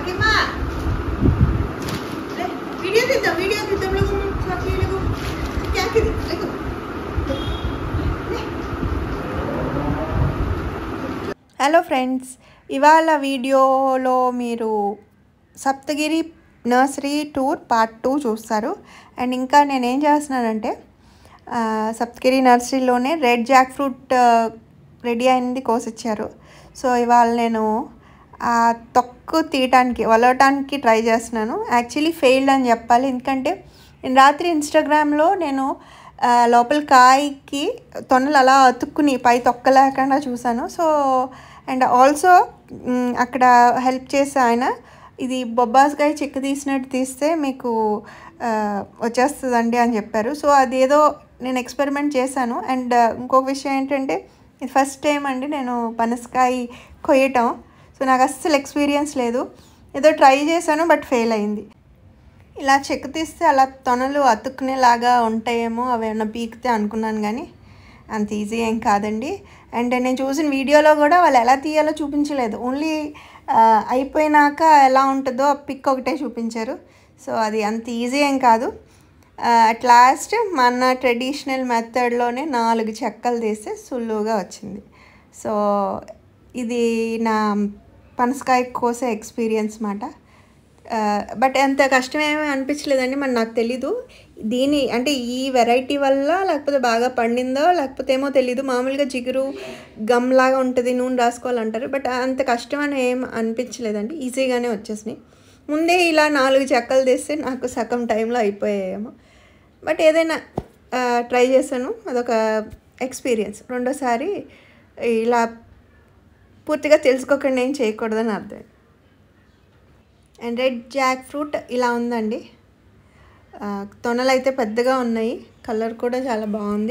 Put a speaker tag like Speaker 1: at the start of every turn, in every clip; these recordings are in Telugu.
Speaker 1: ఫాతిమా లే, వీడియో తీద్దాం వీడియో తీద్దాం లేకు సాక్షి లేకు క్యాకిది లేకు లే. హలో ఫ్రెండ్స్ ఇవాళ వీడియోలో మీరు Saptagiri nursery tour part two చూస్తారు అండ్ ఇంకా నేనేం చేస్తున్నానంటే ఆ, సప్తగిరి నర్సరీలోనే రెడ్ జాక్ ఫ్రూట్ రెడీ అయింది కోసిచ్చారు సో ఇవాళ నేను ఆ తొక్కు తీయటానికి వలవటానికి ట్రై చేస్తున్నాను యాక్చువల్లీ ఫెయిల్డ్ అని చెప్పాలి ఎందుకంటే నేను రాత్రి ఇన్స్టాగ్రామ్లో నేను ఆ, లోపల కాయకి తొనలు అలా అతుక్కుని పై తొక్క లేకుండా చూశాను సో అండ్ ఆల్సో అక్కడ హెల్ప్ చేసే ఆయన ఇది బొబ్బాస్కాయ చెక్కు తీసినట్టు తీస్తే మీకు ఆ, వచ్చేస్తుందండి అని చెప్పారు సో అదేదో నేను ఎక్స్పెరిమెంట్ చేశాను అండ్ ఇంకొక విషయం ఏంటంటే ఇది ఫస్ట్ టైం అండి నేను పనసకాయ కొయ్యటం సో నాకు అస్సలు ఎక్స్పీరియన్స్ లేదు ఏదో ట్రై చేశాను బట్ ఫెయిల్ అయింది ఇలా చెక్కు తీస్తే అలా తొనలు అతుక్కునేలాగా ఉంటాయేమో అవి ఏమన్నా పీకితే అనుకున్నాను కానీ అంత ఈజీ ఏం కాదండి అండ్ నేను చూసిన వీడియోలో కూడా వాళ్ళు ఎలా తీయాలో చూపించలేదు ఓన్లీ అయిపోయినాక ఎలా ఉంటుందో పిక్ ఒకటే చూపించారు సో అది అంత ఈజీ ఏం కాదు అట్ లాస్ట్ మన ట్రెడిషనల్ మెథడ్లోనే నాలుగు చెక్కలు తీస్తే సులువుగా వచ్చింది సో ఇది నా పనసకాయ కోసే ఎక్స్పీరియన్స్ మాట బట్ అంత కష్టమేమీ అనిపించలేదండి మరి నాకు తెలీదు దీని అంటే ఈ వెరైటీ వల్ల లేకపోతే బాగా పండిందో లేకపోతే ఏమో తెలీదు మామూలుగా జిగురు గమ్ లాగా ఉంటుంది నూనె రాసుకోవాలంటారు బట్ అంత కష్టం అని ఏం అనిపించలేదండి ఈజీగానే వచ్చేసినాయి ముందే ఇలా నాలుగు చెక్కలు తీస్తే నాకు సగం టైంలో అయిపోయాయేమో బట్ ఏదైనా ట్రై చేశాను అదొక ఎక్స్పీరియన్స్ రెండోసారి ఇలా పూర్తిగా తెలుసుకోకుండా ఏం చేయకూడదని అర్థం అండ్ రెడ్ జాక్ ఫ్రూట్ ఇలా ఉందండి ఆ, తొనలు అయితే పెద్దగా ఉన్నాయి కలర్ కూడా చాలా బాగుంది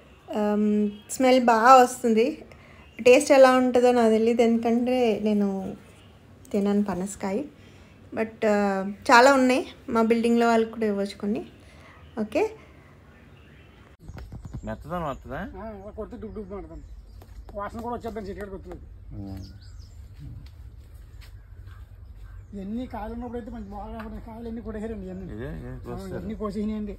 Speaker 1: స్మెల్ బాగా వస్తుంది టేస్ట్ ఎలా ఉంటుందో నాకు తెలియదు ఎందుకంటే నేను తినాను పనసకాయ బట్ చాలా ఉన్నాయి మా బిల్డింగ్లో వాళ్ళకి కూడా ఇవ్వచ్చు కొన్ని ఓకే
Speaker 2: మెత్తదనం వస్తుందా
Speaker 3: కొడితే డుబ్బు డుబ్బు అంటుంది వాసన కూడా వచ్చేద్దాం చిటికెట్ కొత్తలేదు ఎన్ని కాయలు ఉన్నప్పుడు అయితే మంచి బాగా ఉన్నాయి కాయలు ఎన్ని కొట్టేసారండి ఇవన్నీ
Speaker 2: ఇదే ఇదే చూస్తారు
Speaker 3: ఎన్ని కోసేసినాయండి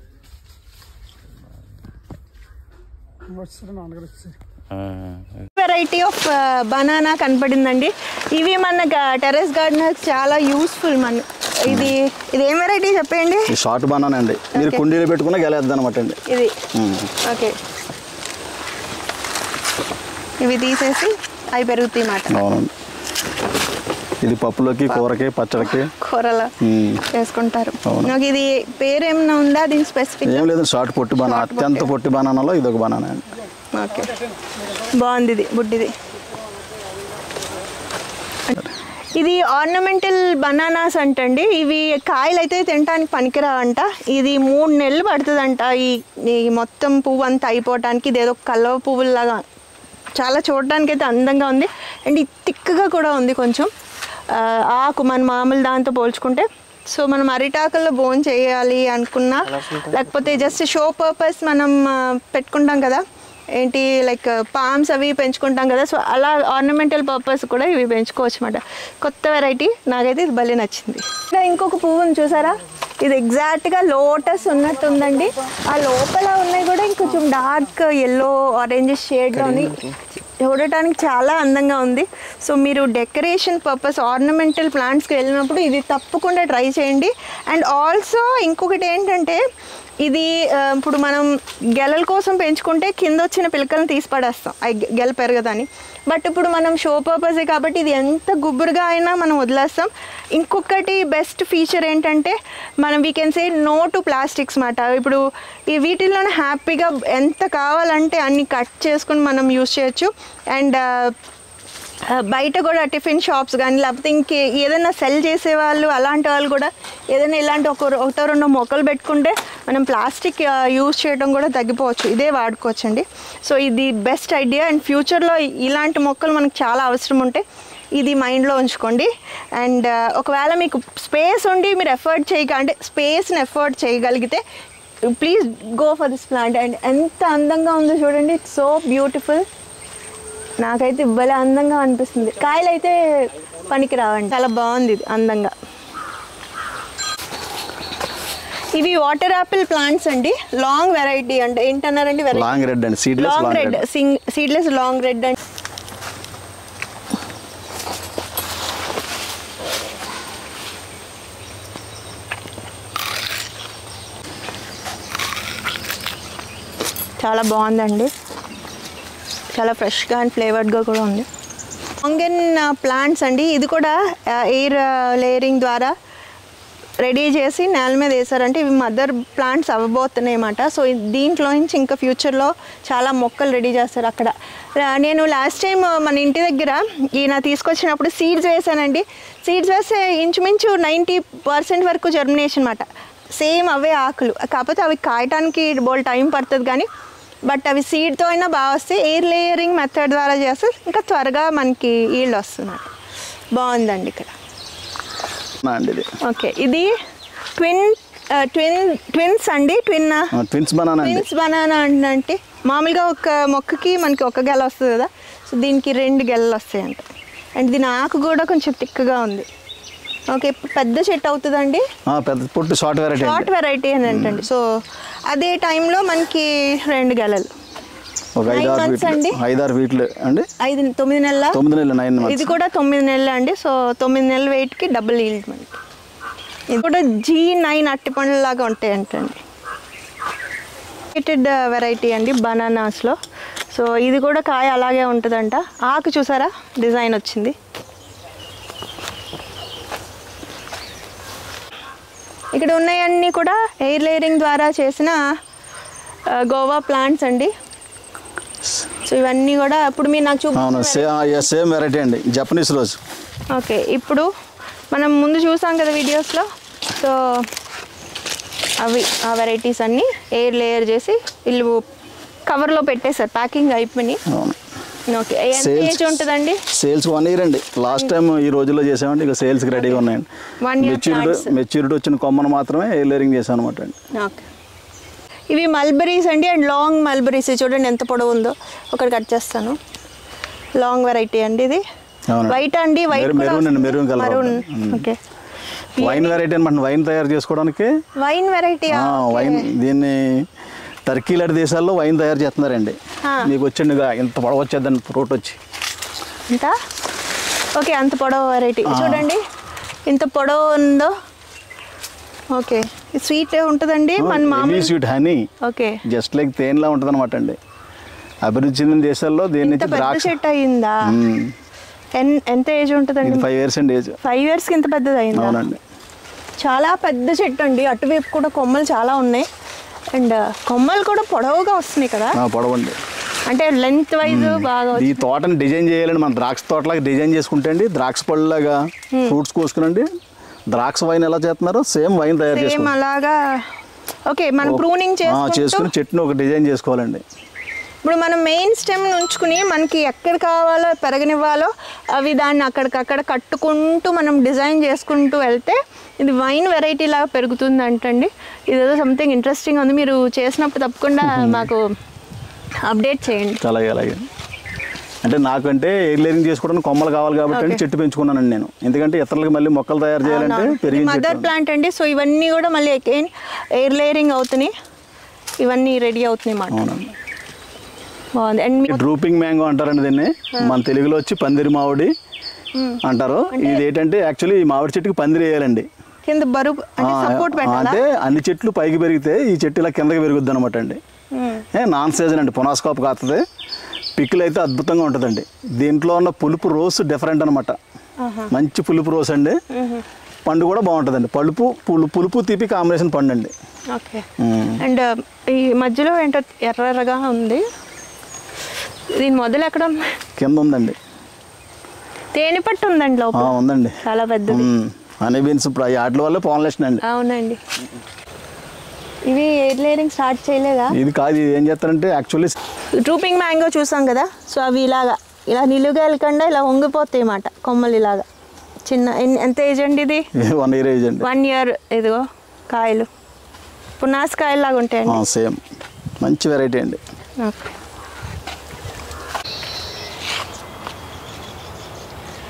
Speaker 3: వచ్చారు నాన్నగారు వచ్చారు
Speaker 1: వెరైటీ ఆఫ్ బనానా కనపడిందండి ఇవి మన టెరెస్ గార్డెనర్ చాలా యూస్ఫుల్ మన ఇది ఇది ఏం వెరైటీ చెప్పండి
Speaker 4: ఈ షార్ట్ బనానా అండి మీరు కుండీలో పెట్టుకున్న గెలేద్ది అనమాట అండి
Speaker 1: ఇది ఓకే ఇవి తీసేసి అవి పెరుగుతాయి మాట
Speaker 4: అవునండి ఇది పప్పులోకి కూరకి పచ్చడికి
Speaker 1: కూరలో
Speaker 4: ఉమ్.
Speaker 1: చేసుకుంటారు
Speaker 4: అవును.
Speaker 1: నాకు ఇది పేరు ఏమైనా ఉందా దీని స్పెసిఫిక్
Speaker 4: ఏం లేదు షార్ట్ పొట్టి బనానా
Speaker 1: Short
Speaker 4: అత్యంత పొట్టి బనానాలో ఇది ఒక బనానా అండి
Speaker 1: ఓకే బాగుంది ఇది బుడ్డిది ఇది ఆర్నమెంటల్ బనానాస్ అంటండి ఇవి కాయలు అయితే తినడానికి పనికిరావంట ఇది మూడు నెలలు పడుతుందంట ఈ ఈ మొత్తం పువ్వు అంతా అయిపోవటానికి ఇది ఏదో కలవ పువ్వులాగా చాలా చూడడానికి అయితే అందంగా ఉంది అండ్ ఇది థిక్గా కూడా ఉంది కొంచెం ఆ, ఆకు మన మామూలు దాంతో పోల్చుకుంటే సో మనం అరిటాకుల్లో బోన్ చేయాలి అనుకున్నా లేకపోతే జస్ట్ షో పర్పస్ మనం ఆ, పెట్టుకుంటాం కదా ఏంటి లైక్ పామ్స్ అవి పెంచుకుంటాం కదా సో అలా ఆర్నమెంటల్ పర్పస్ కూడా ఇవి పెంచుకోవచ్చు అనమాట కొత్త వెరైటీ నాకైతే ఇది భలే నచ్చింది ఇంకా ఇంకొక పువ్వుని చూసారా ఇది ఎగ్జాక్ట్గా లోటస్ ఉన్నట్టు ఉందండి ఆ లోపల ఉన్నాయి కూడా ఇంకొంచెం డార్క్ ఎల్లో ఆరెంజ్ షేడ్లోని చూడటానికి చాలా అందంగా ఉంది సో మీరు డెకరేషన్ పర్పస్ ఆర్నమెంటల్ ప్లాంట్స్కి వెళ్ళినప్పుడు ఇది తప్పకుండా ట్రై చేయండి అండ్ ఆల్సో ఇంకొకటి ఏంటంటే ఇది ఆ, ఇప్పుడు మనం గెలల కోసం పెంచుకుంటే కింద వచ్చిన పిలకలను తీసి పడేస్తాం అవి గె- గెల పెరగదని బట్ ఇప్పుడు మనం షో పర్పసే కాబట్టి ఇది ఎంత గుబురుగా అయినా మనం వదిలేస్తాం ఇంకొకటి బెస్ట్ ఫీచర్ ఏంటంటే మనం we can say no to plastics మాట ఇప్పుడు ఈ వీటిల్లోనే హ్యాపీగా ఎంత కావాలంటే అన్ని కట్ చేసుకుని మనం యూస్ చేయొచ్చు అండ్ ఆ, బయట కూడా టిఫిన్ షాప్స్ కానీ లేకపోతే ఇంకే ఏదైనా సెల్ చేసే వాళ్ళు అలాంటి వాళ్ళు కూడా ఏదైనా ఇలాంటి ఒక ఒకటో రెండో మొక్కలు పెట్టుకుంటే మనం ప్లాస్టిక్ యూజ్ చేయడం కూడా తగ్గిపోవచ్చు ఇదే వాడుకోవచ్చండి సో ఇది బెస్ట్ ఐడియా అండ్ ఫ్యూచర్లో ఇలాంటి మొక్కలు మనకు చాలా అవసరం ఉంటాయి ఇది మైండ్లో ఉంచుకోండి అండ్ ఒకవేళ మీకు స్పేస్ ఉండి మీరు ఎఫర్ట్ చేయక అంటే స్పేస్ని ఎఫర్ట్ చేయగలిగితే please go for this plant and ఎంత అందంగా ఉందో చూడండి ఇట్స్ సో బ్యూటిఫుల్ నాకైతే భలే అందంగా అనిపిస్తుంది కాయలు అయితే పనికి రావండి చాలా బాగుంది ఇది అందంగా ఇవి వాటర్ యాపిల్ ప్లాంట్స్ అండి లాంగ్ వెరైటీ అంటే ఏంటన్నారండి వెరైటీ
Speaker 4: లాంగ్ రెడ్ అండి seedless
Speaker 1: long
Speaker 4: long
Speaker 1: red
Speaker 4: red
Speaker 1: సింగ్ సీడ్లెస్ లాంగ్ రెడ్ అండి చాలా బాగుందండి చాలా ఫ్రెష్గా అండ్ ఫ్లేవర్డ్గా కూడా ఉంది లాంగెన్ ప్లాంట్స్ అండి ఇది కూడా ఎయిర్ లేయరింగ్ ద్వారా రెడీ చేసి నేల మీద వేసారంటే ఇవి మదర్ ప్లాంట్స్ అవ్వబోతున్నాయి అన్నమాట సో దీంట్లో నుంచి ఇంకా ఫ్యూచర్లో చాలా మొక్కలు రెడీ చేస్తారు అక్కడ రా- నేను లాస్ట్ టైం మన ఇంటి దగ్గర ఈయన తీసుకొచ్చినప్పుడు సీడ్స్ వేసానండి సీడ్స్ వేస్తే ఇంచుమించు నైంటీ పర్సెంట్ వరకు జర్మినేషన్ అనమాట సేమ్ అవే ఆకులు కాకపోతే అవి కాయటానికి బోల్ టైం పడుతుంది కానీ బట్ అవి సీడ్తో అయినా బాగా వస్తాయి ఎయిర్ లేయరింగ్ మెథడ్ ద్వారా చేస్తే ఇంకా త్వరగా మనకి ఈల్డ్ వస్తుంది బాగుందండి ఇక్కడ
Speaker 4: అండి ఇది
Speaker 1: ఓకే ఇది ట్విన్ ట్విన్ ట్విన్స్ అండి ట్విన్
Speaker 4: ట్విన్స్ బనానా అండి
Speaker 1: ట్విన్స్ బనానా అంటే మామూలుగా ఒక మొక్కకి మనకి ఒక గెల వస్తుంది కదా సో దీనికి రెండు గెలలు వస్తాయంట అండ్ దీని ఆకు కూడా కొంచెం తిక్కగా ఉంది ఓకే పెద్ద చెట్టు అవుతుందండి
Speaker 4: ఆ, పెద్ద పొట్టు షార్ట్ వెరైటీ
Speaker 1: షార్ట్
Speaker 4: అండి
Speaker 1: వెరైటీ అని అంటండి సో అదే టైంలో మనకి రెండు గెలలు
Speaker 4: ఒక
Speaker 1: Nine
Speaker 4: ఐదు ఆరు
Speaker 1: months అండి.
Speaker 4: ఫీట్లు ఐదు ఆరు ఫీట్లు అండి
Speaker 1: ఐదు తొమ్మిది నెలల
Speaker 4: తొమ్మిది నెలలు నైన్
Speaker 1: ఇది
Speaker 4: మంత్స్
Speaker 1: కూడా తొమ్మిది నెలలు అండి సో తొమ్మిది నెలల వెయిట్కి డబుల్ ఈల్డ్ మనకి ఇది కూడా జీ నైన్ అట్టి పండ్ల లాగా ఉంటాయి అంటండి వెరైటీ అండి బనానాస్లో సో ఇది కూడా కాయ అలాగే ఉంటుందంట ఆకు చూసారా డిజైన్ వచ్చింది ఇక్కడ ఉన్నాయన్నీ కూడా ఎయిర్ లేయరింగ్ ద్వారా చేసిన ఆ, గోవా ప్లాంట్స్ అండి సో ఇవన్నీ కూడా ఇప్పుడు మీరు నాకు
Speaker 4: అవును
Speaker 1: చూపించిన
Speaker 4: సేమ్ సేమ్ వెరైటీ అండి జపనీస్ రోజ్
Speaker 1: ఓకే ఇప్పుడు మనం ముందు చూసాం కదా వీడియోస్లో సో అవి ఆ వెరైటీస్ అన్నీ ఎయిర్ లేయర్ చేసి వీళ్ళు కవర్లో పెట్టేశారు ప్యాకింగ్ అయిపోయి
Speaker 4: అవును
Speaker 1: ఓకే ఎంత
Speaker 4: Sales-
Speaker 1: ఏజ్ ఉంటుందండి
Speaker 4: సేల్స్ వన్ ఇయర్ అండి లాస్ట్ టైం ఈ రోజుల్లో చేసామండి ఇక సేల్స్కి రెడీగా ఉన్నాయండి
Speaker 1: One year
Speaker 4: maturity
Speaker 1: plants.
Speaker 4: Maturity వచ్చిన కొమ్మను మాత్రమే ఎయిర్లేరింగ్ చేశాను అనమాట అండి
Speaker 1: ఓకే ఇవి మల్బరీస్ అండి అండ్ లాంగ్ మల్బరీస్ చూడండి ఎంత పొడవు ఉందో ఒకటి కట్ చేస్తాను లాంగ్ వెరైటీ అండి ఇది
Speaker 4: అవును.
Speaker 1: వైట్ అండి వైట్
Speaker 4: మెరూన్- మెరూన్ అండి, మెరూన్ కలర్
Speaker 1: మరూన్
Speaker 4: ఉంటుంది.
Speaker 1: ఓకే
Speaker 4: వైన్ వెరైటీ అనమాట వైన్ తయారు చేసుకోవడానికి
Speaker 1: వైన్ వెరైటీ
Speaker 4: ఆ, వైన్ దీన్ని టర్కీ లాంటి దేశాల్లో వైన్ తయారు చేస్తున్నారండి
Speaker 1: ఆ.
Speaker 4: మీకు వచ్చిందిగా ఇంత పొడవ వచ్చేద్దండి ఫ్రూట్ వచ్చి
Speaker 1: ఎంత ఓకే అంత పొడవు వెరైటీ
Speaker 4: ఆ.
Speaker 1: చూడండి ఇంత పొడవు ఉందో ఓకే స్వీట్ ఉంటుందండి మన మామూలు
Speaker 4: sweet honey
Speaker 1: okay
Speaker 4: just like తేనెలా ఉంటుంది అనమాట అండి అభివృద్ధి చెందిన దేశాల్లో దీని
Speaker 1: ఇంత
Speaker 4: నుంచి
Speaker 1: పెద్ద
Speaker 4: ద్రాక్ష
Speaker 1: చెట్టు అయిందా
Speaker 4: మ్మ్.
Speaker 1: ఎన్- ఎంత ఏజ్ ఉంటుందండి
Speaker 4: ఇది ఫైవ్ ఇయర్స్ అండి ఏజ్
Speaker 1: ఫైవ్ ఇయర్స్కి ఇంత పెద్దది అయిందా
Speaker 4: అవునండి
Speaker 1: చాలా పెద్ద చెట్టు అండి అటువైపు కూడా కొమ్మలు చాలా ఉన్నాయి అండ్ కొమ్మలు కూడా పొడవుగా వస్తున్నాయి కదా
Speaker 4: ఆ, పొడవండి
Speaker 1: అంటే లెంత్ వైజ్ బాగా
Speaker 4: ఈ తోటని డిజైన్ చేయాలండి మన ద్రాక్ష తోటలాగా డిజైన్ చేసుకుంటే అండి ద్రాక్ష పళ్ళలాగా ఫ్రూట్స్ కోసుకునండి ద్రాక్ష వైన్ ఎలా చేస్తున్నారో సేమ్ వైన్ తయారు
Speaker 1: సేమ్
Speaker 4: చేసుకోవాలి
Speaker 1: అలాగా ఓకే మనం ప్రూనింగ్ చేసుకుంటూ
Speaker 4: చేసుకుని చెట్టుని ఒక డిజైన్ చేసుకోవాలండి
Speaker 1: ఇప్పుడు మనం మెయిన్ స్టెమ్ ఉంచుకుని మనకి ఎక్కడ కావాలో పెరగనివ్వాలో అవి దాన్ని అక్కడికక్కడ కట్టుకుంటూ మనం డిజైన్ చేసుకుంటూ వెళ్తే ఇది వైన్ వెరైటీ లాగా పెరుగుతుంది అంటండి ఇదేదో సంథింగ్ ఇంట్రెస్టింగ్ ఉంది మీరు చేసినప్పుడు తప్పకుండా మాకు అప్డేట్ చేయండి
Speaker 4: అలాగే అలాగే అంటే నాకంటే ఎయిర్లేరింగ్ చేసుకోవడానికి కొమ్మలు కావాలి కాబట్టి అండి
Speaker 1: Okay.
Speaker 4: చెట్టు పెంచుకున్నానండి నేను ఎందుకంటే ఇతరులకు మళ్ళీ మొక్కలు తయారు చేయాలంటే పెరిగిన
Speaker 1: మదర్
Speaker 4: చెట్టు
Speaker 1: ప్లాంట్ అండి సో ఇవన్నీ కూడా మళ్ళీ అగైన్ ఎయిర్ లేయరింగ్ అవుతున్నాయి ఇవన్నీ రెడీ అవుతున్నాయి మాట
Speaker 4: అవునండి
Speaker 1: బాగుంది అండ్ మీ
Speaker 4: డ్రూపింగ్ మ్యాంగో అంటారండి దీన్ని మన తెలుగులో వచ్చి పందిరి మామిడి అంటారు ఇది ఏంటంటే యాక్చువల్లీ ఈ మామిడి చెట్టుకి పందిరి వేయాలండి
Speaker 1: కింద బరువు అంటే
Speaker 4: ఆ,
Speaker 1: సపోర్ట్ పెట్టాలా
Speaker 4: అంటే అన్ని చెట్లు పైకి పెరిగితే ఈ చెట్టు ఇలా కిందకి పెరుగుద్ది అనమాట అండి
Speaker 1: మ్మ్.
Speaker 4: ఏ నాన్ సీజన్ అండి పునాస్కాప్ కాస్తుంది పిక్కులు అయితే అద్భుతంగా ఉంటుందండి దీంట్లో ఉన్న పులుపు రోస్ డిఫరెంట్ అనమాట మంచి పులుపు రోస్ అండి పండు కూడా బాగుంటుందండి పలుపు పులు పులుపు తీపి కాంబినేషన్ పండు అండి
Speaker 1: ఓకే
Speaker 4: మ్మ్.
Speaker 1: అండ్ ఈ మధ్యలో ఏంటో ఎర్ర ఎర్రగా ఉంది దీని మొదలు ఎక్కడ ఉంది?
Speaker 4: కింద ఉందండి
Speaker 1: తేనె పట్టు ఉందండి
Speaker 4: ఆ,
Speaker 1: లోపల
Speaker 4: ఉందండి
Speaker 1: చాలా పెద్దది
Speaker 4: హనీ బీన్స్ ఇప్పుడు ఈ వాటి వల్ల పాన్లేషన్ అండి
Speaker 1: అవునండి ఇవి ఎయిర్ లేయరింగ్ స్టార్ట్ చేయలేదా
Speaker 4: ఇది కాదు ఇది ఏం చేస్తారంటే యాక్చువల్లీ
Speaker 1: ట్రూపింగ్ మ్యాంగో చూసాం కదా సో అవి ఇలాగా ఇలా నిలుగా వెళ్ళకుండా ఇలా వంగిపోతాయి అన్నమాట కొమ్మలు ఇలాగా చిన్న ఎన్- ఎంత ఏజ్ అండి ఇది
Speaker 4: వన్ ఇయర్ ఏజ్ అండి
Speaker 1: వన్ ఇయర్ ఇదిగో కాయలు పునాస్ కాయలు లాగా ఉంటాయండి
Speaker 4: సేమ్ మంచి వెరైటీ అండి
Speaker 1: ఓకే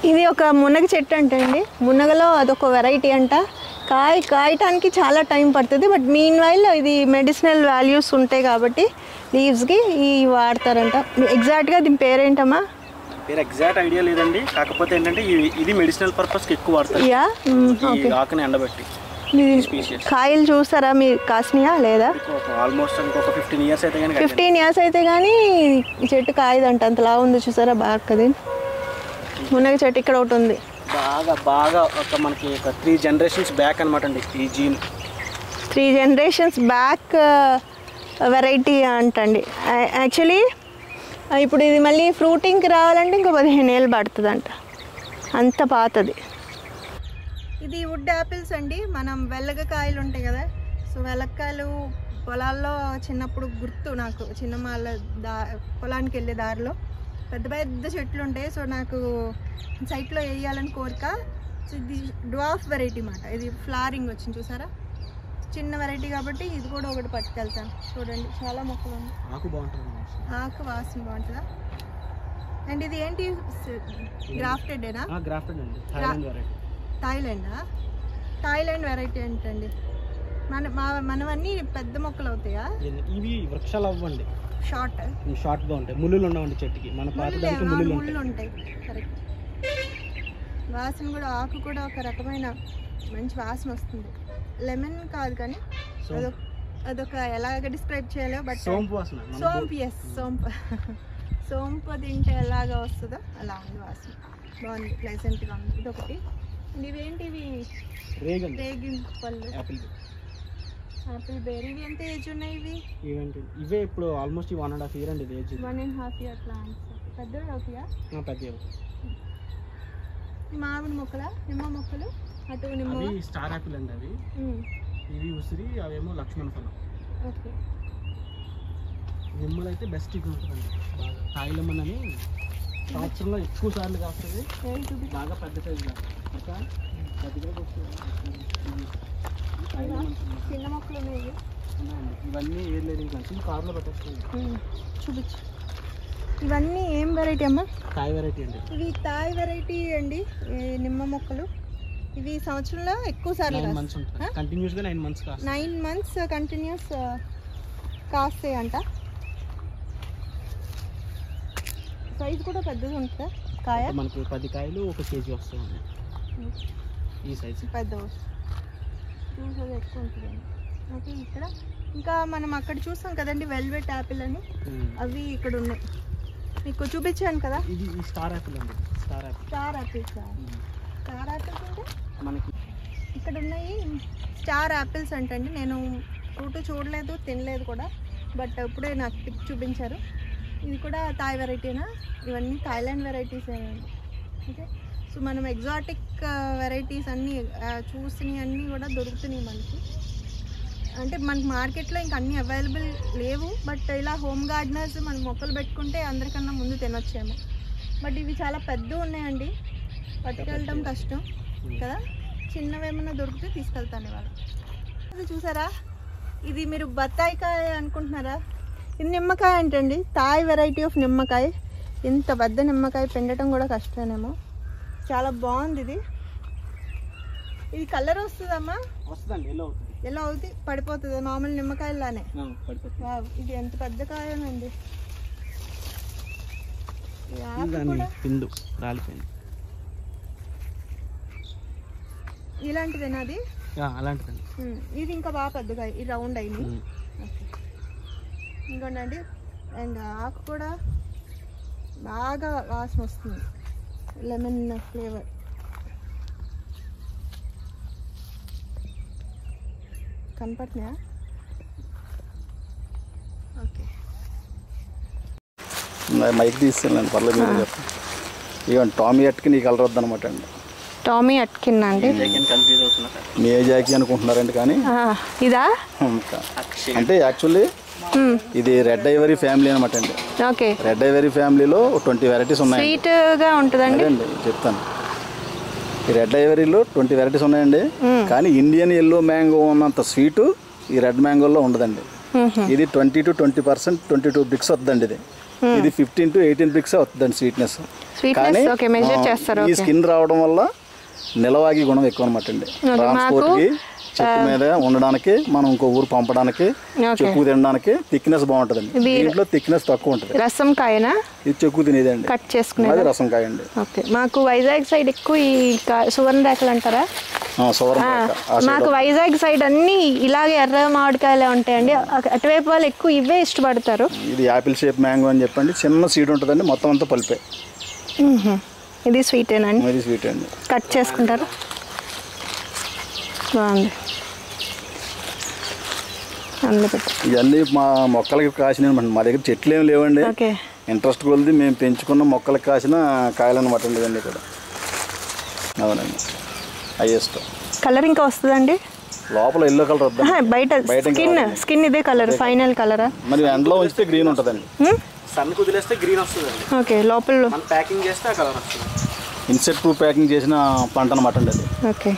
Speaker 1: ఇది ఒక మునగ చెట్టు అంట అండి మునగలో అదొక వెరైటీ అంట కాయ కాయటానికి చాలా టైం పడుతుంది బట్ మీన్ వైల్ ఇది మెడిసినల్ వాల్యూస్ ఉంటాయి కాబట్టి లీవ్స్కి ఈ వాడతారంట ఎగ్జాక్ట్గా దీని పేరేంటమ్మా
Speaker 2: పేరు ఎగ్జాక్ట్ ఐడియా లేదండి కాకపోతే ఏంటంటే ఇవి- ఇది మెడిసినల్ పర్పస్కి ఎక్కువ వాడతారు
Speaker 1: యా
Speaker 2: ఈ ఆకుని ఎండబెట్టి స్పీషియస్
Speaker 1: కాయలు చూసారా మీరు కాసినాయా లేదా
Speaker 2: ఆల్మోస్ట్ ఇంకొక ఫిఫ్టీన్ ఇయర్స్ అయితే కానీ
Speaker 1: ఫిఫ్టీన్ ఇయర్స్ అయితే కానీ ఈ చెట్టు కాయదంట అంతలా ఉంది చూసారా బాగా కదా మునగ చెట్టు ఇక్కడ ఒకటి ఉంది
Speaker 2: బాగా బాగా ఒక మనకి ఒక త్రీ జనరేషన్స్ బ్యాక్ అనమాట అండి ఈ gene
Speaker 1: three generations back variety అంటండి యాక్చువల్లీ ఇప్పుడు ఇది మళ్ళీ ఫ్రూటింగ్కి రావాలంటే ఇంకో పదిహేను ఏళ్ళు పడుతుందంట అంత పాతది ఇది వుడ్ యాపిల్స్ అండి మనం వెల్లగకాయలు ఉంటాయి కదా సో వెల్లక్కాయలు పొలాల్లో చిన్నప్పుడు గుర్తు నాకు చిన్నమ్మాళ్ళ దా పొలానికి వెళ్ళే దారిలో పెద్ద పెద్ద చెట్లు ఉంటాయి సో నాకు సైట్లో వేయాలని కోరిక సో ఇది డ్వాఫ్ వెరైటీ మాట ఇది ఫ్లారింగ్ వచ్చింది చూసారా చిన్న వెరైటీ కాబట్టి ఇది కూడా ఒకటి పట్టుకెళ్తాను చూడండి చాలా మొక్కలు ఉన్నాయి
Speaker 2: ఆకు బాగుంటుంది
Speaker 1: ఆకు వాసన బాగుంటుందా అండ్ ఇది ఏంటి గ్రాఫ్టెడేనా
Speaker 2: గ్రాఫ్టెడ్ అండి థాయిలాండ్ వెరైటీ
Speaker 1: థాయిలాండా థాయిలాండ్ వెరైటీ ఏంటండి మన మా మనవన్నీ పెద్ద మొక్కలు అవుతాయా
Speaker 2: ఇవి వృక్షాలు అవ్వండి
Speaker 1: షార్ట్
Speaker 2: షార్ట్గా ఉంటాయి ముళ్ళులు ఉండవండి చెట్టుకి మన పాత దానికి ముళ్ళులు ఉంటాయి
Speaker 1: ముళ్ళు ఉంటాయి కరెక్ట్ వాసన కూడా ఆకు కూడా ఒక రకమైన మంచి వాసన వస్తుంది లెమన్ కాదు కానీ అదొక అదొక ఎలాగ డిస్క్రైబ్ చేయాలో బట్
Speaker 2: సోంపు వాసన మన
Speaker 1: సోంపు ఎస్ సోంపు సోంపు తింటే ఎలాగా వస్తుందో అలా ఉంది వాసన బాగుంది ప్లెజెంట్గా ఉంది ఇదొకటి And ఇవేంటివి
Speaker 2: రేగండి
Speaker 1: రేగి పళ్ళు
Speaker 2: యాపిల్
Speaker 1: ఆపిల్ బేర్ ఇవి ఎంత ఏజ్ ఉన్నాయి ఇవి
Speaker 2: ఇవేంటి ఇవే ఇప్పుడు almost one and half year అండి ఇది age
Speaker 1: one and half year plants పెద్దవి అవుతాయా
Speaker 2: పెద్ద
Speaker 1: మామిడి మొక్కల నిమ్మ మొక్కలు అటు నిమ్మ
Speaker 2: అవి స్టార్ యాపిల్ అండి అవి ఇవి ఉసిరి అవేమో లక్ష్మణ ఫలం
Speaker 1: ఓకే
Speaker 2: నిమ్మలు అయితే బెస్ట్ ఇది ఉంటుందండి బాగా తాయి లెమన్ అని సంవత్సరంలో ఎక్కువ సార్లు కాస్తుంది
Speaker 1: ఏం చూపి
Speaker 2: బాగా పెద్ద సైజు ఇంకా పెద్దగా వస్తుంది ఇవి తాయి లెమన్స్ అన్నమాట.
Speaker 1: చిన్న మొక్కలు ఉన్నాయి ఇవి.
Speaker 2: ఉన్నాయండి. ఇవన్నీ ఏర్ లేడింగ్ ప్లాంట్స్ ఇవి కార్లో పెట్టేస్తుంది
Speaker 1: ఉమ్, చూపించు ఇవన్నీ ఏం వెరైటీ అమ్మా
Speaker 2: తాయి వెరైటీ అండి
Speaker 1: ఇవి తాయ్ వెరైటీ అండి ఈ నిమ్మ మొక్కలు ఇవి సంవత్సరంలో ఎక్కువ సార్లు
Speaker 2: నైన్
Speaker 1: కాస్తాయి.
Speaker 2: మంత్స్ ఉంటుంది కంటిన్యూస్గా నైన్ మంత్స్ కాస్తుంది
Speaker 1: నైన్ మంత్స్ కంటిన్యూస్ కాస్తాయి అంట సైజ్ కూడా పెద్దది ఉంటుందా కాయ
Speaker 2: మనకి పది కాయలు ఒక కేజీ వస్తాయండి ఈ సైజ్
Speaker 1: పెద్ద జ్యూస్ అది ఎక్కువ ఉంటుందండి ఓకే ఇక్కడ ఇంకా మనం అక్కడ చూస్తాం కదండి వెల్వెట్ యాపిల్ అని అవి ఇక్కడ ఉన్నాయి మీకు చూపించాను కదా
Speaker 2: ఇది ఈ స్టార్ యాపిల్ అండి star apple
Speaker 1: star apples star apples అంటే
Speaker 2: మనకి
Speaker 1: ఇక్కడ ఉన్నాయి స్టార్ యాపిల్స్ అంటండి నేను ఫ్రూట్ చూడలేదు తినలేదు కూడా బట్ ఇప్పుడే నాకు పిక్ చూపించారు ఇది కూడా థాయ్ వెరైటీనా ఇవన్నీ థాయిలాండ్ వెరైటీస్ ఓకే సో మనం ఎగ్జాటిక్ వెరైటీస్ అన్నీ చూసినవి అన్నీ కూడా దొరుకుతున్నాయి మనకి అంటే మనకి మార్కెట్లో ఇంక అన్నీ అవైలబుల్ లేవు బట్ ఇలా హోమ్ గార్డెనర్స్ మనం మొక్కలు పెట్టుకుంటే అందరికన్నా ముందు తినొచ్చేమో బట్ ఇవి చాలా పెద్ద ఉన్నాయండి పట్టుకెళ్ళడం కష్టం కదా చిన్నవి ఏమైనా దొరికితే తీసుకెళ్తాను ఇవాళ ఇది చూసారా ఇది మీరు బత్తాయికాయ అనుకుంటున్నారా ఇది నిమ్మకాయ ఏంటండి తాయ్ వెరైటీ ఆఫ్ నిమ్మకాయ ఇంత పెద్ద నిమ్మకాయ పెండటం కూడా కష్టమేమో చాలా బాగుంది ఇది ఇది కలర్ వస్తుందమ్మా
Speaker 2: వస్తుందండి ఎల్లో అవుతుంది
Speaker 1: ఎలా అవుతుంది పడిపోతుంది మామూలు నిమ్మకాయలానే
Speaker 2: ఆ, పడిపోతుంది
Speaker 1: వావ్, ఇది ఎంత పెద్ద కాయనండి ఈ ఆకు
Speaker 2: దాన్ని
Speaker 1: కూడా
Speaker 2: పిందు రాలిపోయింది
Speaker 1: ఇలాంటిదేనా అది
Speaker 2: ఆ, అలాంటిదండి
Speaker 1: ఉమ్, ఇది ఇంకా బాగా పెద్దగా ఈ రౌండ్ అయింది
Speaker 2: ఉమ్.
Speaker 1: ఓకే. ఇంకోండి అండ్ ఆకు కూడా బాగా వాసన వస్తుంది లెమన్ ఫ్లేవర్ కనపడుతున్నాయా ఓకే
Speaker 4: మైక్ తీసుకెళ్ళండి పర్లేదు మీరు చెప్పండి ఇవ్వండి టామీ అట్కి నీకు కలర్ వద్దనమాట అండి
Speaker 1: టామీ అట్కిన్ అండి
Speaker 2: సెకండ్ కన్ఫ్యూజ్ అవుతున్నారు
Speaker 4: మీ ఏ జాకి అనుకుంటున్నారండి కానీ
Speaker 1: ఇదా
Speaker 4: ఇంకా. అంటే యాక్చువల్లీ ఇది రెడ్ ఐవరీ ఫ్యామిలీ అనమాట అండి
Speaker 1: ఓకే
Speaker 4: రెడ్ ఐవరీ ఫ్యామిలీలో ట్వంటీ వెరైటీస్ ఉన్నాయి
Speaker 1: స్వీట్గా ఉంటుందండి
Speaker 4: అదే అండి చెప్తాను ఈ రెడ్ ఐవరీలో ట్వంటీ వెరైటీస్ ఉన్నాయండి కానీ ఇండియన్ ఎల్లో మ్యాంగో ఉన్నంత స్వీటు ఈ రెడ్ మ్యాంగోలో ఉండదండి ఇది twenty to twenty percent twenty two brix వస్తుందండి ఇది ఇది ఫిఫ్టీన్ టు ఎయిటీన్ బ్రిక్స్ వస్తుందండి స్వీట్నెస్
Speaker 1: Sweetness, okay, measure
Speaker 4: ఆ,
Speaker 1: చేస్తారు,
Speaker 4: ఈ
Speaker 1: okay.
Speaker 4: స్కిన్ రావడం వల్ల నిలవాగి గుణం ఎక్కువ అనమాట అండి
Speaker 1: Okay,
Speaker 4: ట్రాన్స్పోర్ట్ కి
Speaker 1: మాకు,
Speaker 4: చెట్టు మీద ఉండడానికి మనం ఇంకో ఊరు పంపడానికి
Speaker 1: Okay.
Speaker 4: చెక్కు తినడానికి థిక్నెస్ బాగుంటుందండి
Speaker 1: ఇది-
Speaker 4: దీంట్లో థిక్నెస్ తక్కువ ఉంటుంది
Speaker 1: రసం కాయనా
Speaker 4: ఇది చెక్కు తినేదండి
Speaker 1: కట్ చేసుకునేదా
Speaker 4: అది రసం కాయ అండి
Speaker 1: ఓకే మాకు వైజాగ్ సైడ్ ఎక్కువ ఈ కా- సువర్ణ రేఖలు అంటారా
Speaker 4: ఆ, సువర్ణ
Speaker 1: ఆ,
Speaker 4: రేఖ. ఆ
Speaker 1: మాకు
Speaker 4: side
Speaker 1: వైజాగ్ సైడ్ అన్నీ ఇలాగే ఎర్ర మామిడికాయలే ఉంటాయండి అ- అటువైపు వాళ్ళు ఎక్కువ ఇవే ఇష్టపడతారు
Speaker 4: ఇది యాపిల్ షేప్ మ్యాంగో అని చెప్పండి చిన్న సీడ్ ఉంటుందండి మొత్తం అంతా పలిపే
Speaker 1: మ్మ్హ. ఇది స్వీటేనండి
Speaker 4: ఇది స్వీట్ అండి
Speaker 1: కట్ చేసుకుంటారు బాగుంది అందులో పెట్టు
Speaker 4: ఇవన్నీ మా మొక్కలకి కాసిన మా దగ్గర చెట్లు ఏమి లేవండి
Speaker 1: ఓకే
Speaker 4: ఇంట్రెస్ట్ కొలిది మేము పెంచుకున్న మొక్కలకు కాసిన కాయలు అనమాట అండి ఇవన్నీ కూడా అవునండి అవి ఇష్టం
Speaker 1: కలర్ ఇంకా వస్తుందండి
Speaker 4: లోపల ఎల్లో కలర్ వద్దాం
Speaker 1: ఆహా, బయట
Speaker 4: బయట ఇంకా
Speaker 1: స్కిన్
Speaker 4: రాదండి.
Speaker 1: స్కిన్ ఇదే కలర్ ఫైనల్ కలరా
Speaker 4: మరి ఎండలో ఉంచితే గ్రీన్ ఉంటుందండి
Speaker 2: సన్ కుదిలేస్తే గ్రీన్ వస్తుందండి
Speaker 1: ఓకే లోపల
Speaker 2: మనం ప్యాకింగ్ చేస్తే ఆ కలర్ వస్తుంది
Speaker 4: ఇన్సెట్ ప్రూఫ్ ప్యాకింగ్ చేసిన పంట అనమాట అండి అది
Speaker 1: ఓకే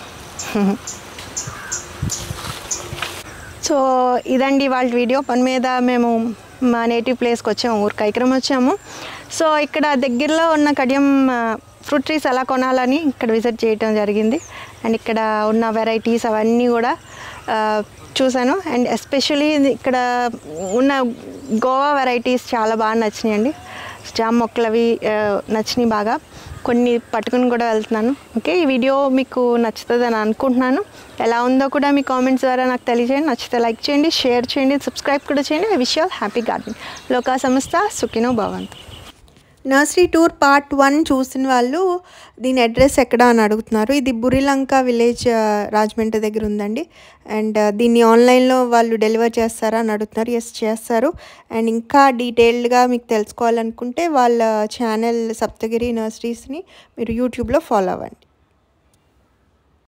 Speaker 1: సో ఇదండి వాళ్ళ వీడియో పని మీద మేము మా నేటివ్ ప్లేస్కి వచ్చాము ఊరు కైకరం వచ్చాము సో ఇక్కడ దగ్గరలో ఉన్న కడియం ఫ్రూట్ ట్రీస్ ఎలా కొనాలని ఇక్కడ విజిట్ చేయడం జరిగింది అండ్ ఇక్కడ ఉన్న వెరైటీస్ అవన్నీ కూడా ఆ, చూశాను అండ్ ఎస్పెషలీ ఇక్కడ ఉన్న గోవా వెరైటీస్ చాలా బాగా నచ్చినాయండి జామ్ మొక్కలు అవి ఆ, నచ్చినాయి బాగా కొన్ని పట్టుకుని కూడా వెళ్తున్నాను ఓకే ఈ వీడియో మీకు నచ్చుతుందని అనుకుంటున్నాను ఎలా ఉందో కూడా మీ కామెంట్స్ ద్వారా నాకు తెలియజేయండి నచ్చితే లైక్ చేయండి షేర్ చేయండి సబ్స్క్రైబ్ కూడా చేయండి I wish all happy garden లోకా సంస్థ సుఖినో భవంతు నర్సరీ టూర్ పార్ట్ వన్ చూసిన వాళ్ళు దీని అడ్రస్ ఎక్కడ అని అడుగుతున్నారు ఇది బురిలంక విలేజ్ ఆ, రాజమండ్రి దగ్గర ఉందండి అండ్ ఆ, దీన్ని ఆన్లైన్లో వాళ్ళు డెలివర్ చేస్తారా అని అడుగుతున్నారు ఎస్ చేస్తారు అండ్ ఇంకా డీటెయిల్డ్గా మీకు తెలుసుకోవాలనుకుంటే వాళ్ళ ఛానల్ సప్తగిరి నర్సరీస్ని మీరు యూట్యూబ్లో ఫాలో అవ్వండి